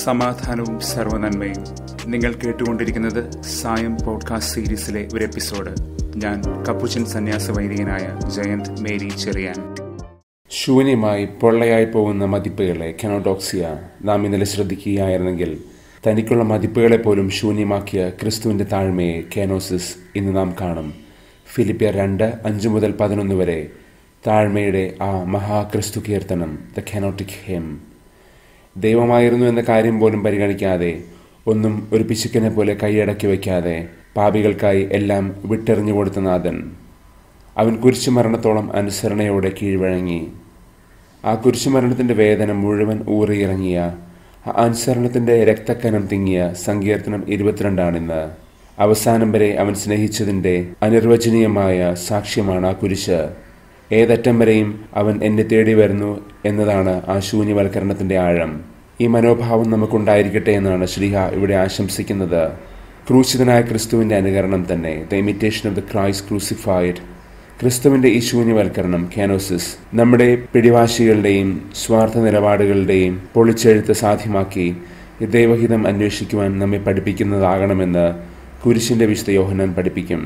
സമാധാനവും സർവനന്മയും നിങ്ങൾ കേട്ടുകൊണ്ടിരിക്കുന്നത് സായം പോഡ്കാസ്റ്റ് സീരീസിലെ ഒരു എപ്പിസോഡ് ഞാൻ കപ്പുച്ചൻ സന്യാസ വൈദികനായ ജയന്ത് മേരി ചെറിയാൻ ശൂന്യമായി പൊള്ളയായി പോകുന്ന മതിപ്പുകളെ കെനോഡോക്സിയ നാം ഇന്നലെ ശ്രദ്ധിക്കുകയായിരുന്നെങ്കിൽ തനിക്കുള്ള മതിപ്പുകളെ പോലും ശൂന്യമാക്കിയ ക്രിസ്തുവിന്റെ താഴ്മയെ കേനോസിസ് ഇന്ന് നാം കാണും ഫിലിപ്പിയർ രണ്ട് അഞ്ച് മുതൽ പതിനൊന്ന് വരെ താഴ്മയുടെ ആ മഹാക്രിസ്തു കീർത്തനം ദ കെനോട്ടിക് ഹെം ദൈവമായിരുന്നു എന്ന കാര്യം പോലും പരിഗണിക്കാതെ ഒന്നും ഒരു പിശുക്കനെ പോലെ കൈയടക്കി വയ്ക്കാതെ പാപികൾക്കായി എല്ലാം വിട്ടെറിഞ്ഞു കൊടുത്ത നാഥൻ അവൻ കുരിശുമരണത്തോളം അനുസരണയോടെ കീഴ്വഴങ്ങി ആ കുരിശുമരണത്തിന്റെ വേദന മുഴുവൻ ഊറിയിറങ്ങിയ ആ അനുസരണത്തിന്റെ രക്തക്കനം തിങ്ങിയ സങ്കീർത്തനം ഇരുപത്തിരണ്ടാണിന്ന് അവസാനം വരെ അവൻ സ്നേഹിച്ചതിന്റെ അനിർവചനീയമായ സാക്ഷ്യമാണ് ആ കുരിശ് ഏതറ്റം വരെയും അവൻ എന്നെ തേടി വരുന്നു എന്നതാണ് ആ ശൂന്യവൽക്കരണത്തിന്റെ ആഴം ഈ മനോഭാവം നമുക്കുണ്ടായിരിക്കട്ടെ എന്നാണ് ശ്രീഹ ഇവിടെ ആശംസിക്കുന്നത് ക്രൂശിതനായ ക്രിസ്തുവിന്റെ അനുകരണം തന്നെ the imitation of the Christ crucified ക്രിസ്തുവിന്റെ ഈ ശൂന്യവൽക്കരണം കാനോസിസ് നമ്മുടെ പിടിവാശികളുടെയും സ്വാർത്ഥ നിലപാടുകളുടെയും പൊളിച്ചെഴുത്ത് സാധ്യമാക്കി ദൈവഹിതം അന്വേഷിക്കുവാൻ നമ്മെ പഠിപ്പിക്കുന്നതാകണമെന്ന് കുരിശിന്റെ വിശുദ്ധ യോഹനാൻ പഠിപ്പിക്കും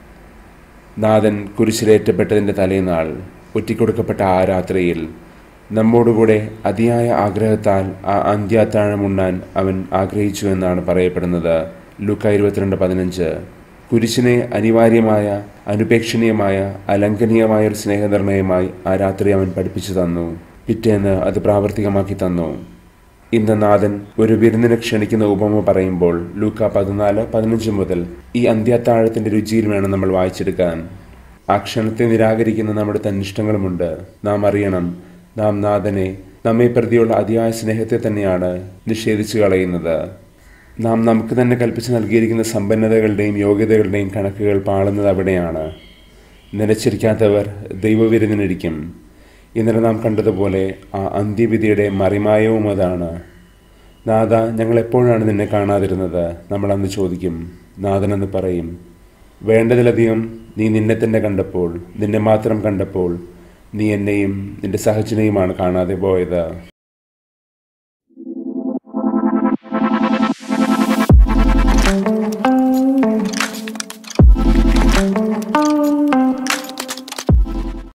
നാഥൻ കുരിശിലേറ്റപ്പെട്ടതിൻ്റെ തലേനാൾ ഒറ്റിക്കൊടുക്കപ്പെട്ട ആ രാത്രിയിൽ നമ്മോടുകൂടെ അതിയായ ആഗ്രഹത്താൽ ആ അന്ത്യാത്താഴമുണ്ണാൻ അവൻ ആഗ്രഹിച്ചു എന്നാണ് പറയപ്പെടുന്നത് ലുക്ക ഇരുപത്തിരണ്ട് പതിനഞ്ച് കുരിശിനെ അനിവാര്യമായ അനുപേക്ഷണീയമായ അലംഘനീയമായ ഒരു സ്നേഹനിർണയമായി ആ രാത്രി അവൻ പഠിപ്പിച്ചു തന്നു പിറ്റേന്ന് അത് പ്രാവർത്തികമാക്കി തന്നു ഇന്ന് നാഥൻ ഒരു വിരുന്നിനെ ക്ഷണിക്കുന്ന ഉപമ പറയുമ്പോൾ ലൂക്ക പതിനാല് പതിനഞ്ച് മുതൽ ഈ അന്ത്യാത്താഴത്തിന്റെ രുചിയിൽ വേണം നമ്മൾ വായിച്ചെടുക്കാൻ ആ ക്ഷണത്തെ നിരാകരിക്കുന്ന നമ്മുടെ തന്നിഷ്ടങ്ങളുമുണ്ട് നാം അറിയണം നാം നാഥനെ നമ്മെ പ്രതിയുള്ള അതിയായ സ്നേഹത്തെ തന്നെയാണ് നിഷേധിച്ചു കളയുന്നത് നാം നമുക്ക് തന്നെ കൽപ്പിച്ച് നൽകിയിരിക്കുന്ന സമ്പന്നതകളുടെയും യോഗ്യതകളുടെയും കണക്കുകൾ പാളുന്നത് അവിടെയാണ് നിലച്ചിരിക്കാത്തവർ ദൈവവിരുന്നിനിരിക്കും ഇന്നലെ നാം കണ്ടതുപോലെ ആ അന്ത്യവിധിയുടെ മറിമായവും അതാണ് നാഥ ഞങ്ങൾ എപ്പോഴാണ് നിന്നെ കാണാതിരുന്നത് നമ്മൾ അന്ന് ചോദിക്കും നാഥനെന്ന് പറയും വേണ്ടതിലധികം നീ നിന്നെ തന്നെ കണ്ടപ്പോൾ നിന്നെ മാത്രം കണ്ടപ്പോൾ നീ എന്നെയും നിന്റെ സഹജനെയുമാണ് കാണാതെ പോയത് thank you